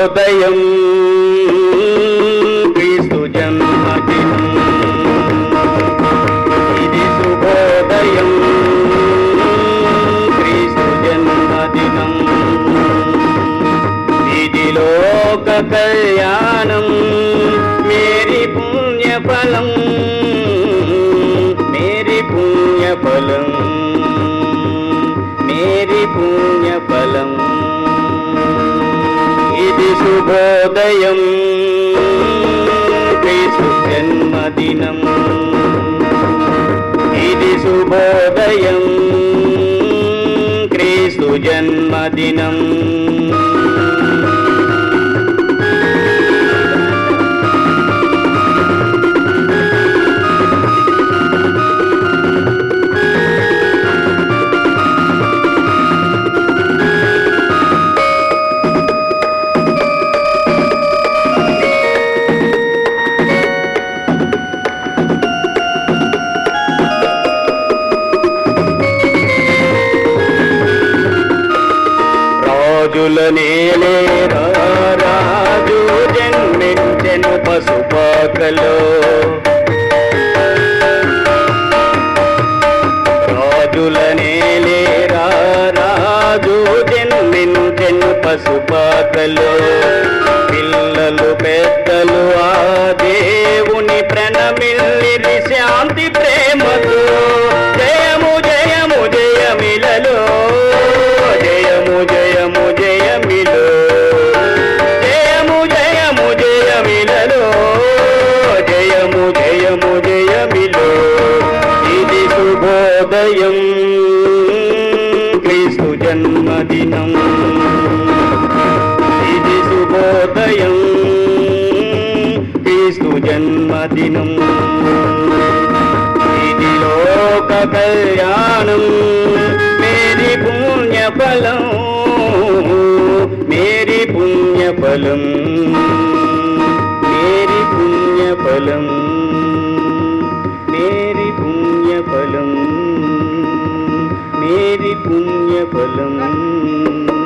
శుభోదయం క్రీస్తు జన్మదినం ఇది శుభోదయం క్రీస్తు జన్మదినం ఇది లోక కళ్యాణం మేరీ పుణ్యఫలం మేరీ పుణ్యఫలం మేరీ పుణ్యఫలం ఇది శుభోదయం క్రీస్తు జన్మదినం ఇది శుభోదయం క్రీస్తు జన్మదినం రాజుల నేలే రాజు జన్మించెను పశుపాకలో రాజుల నేలే రాజు జన్మించెను పశుపాకలో పిల్లలు పెద్దలు ఆ దేవుని ప్రణమిల్లి శాంతి ప్రేమతో జయము జయము జయమిలలో జయము జయము జయమిలో జయము జయము జయమిలలో జయము జయము జయమిలో ఇది శుభోదయం క్రీస్తు జన్మదినం ఇది శుభోదయం క్రీస్తు జన్మదినం ఇది లోక కళ్యాణం మేరీ పుణ్యఫలం మేరీ పుణ్యఫలం మేరీ పుణ్యఫలం మేరీ పుణ్యఫలం మేరీ పుణ్యఫలం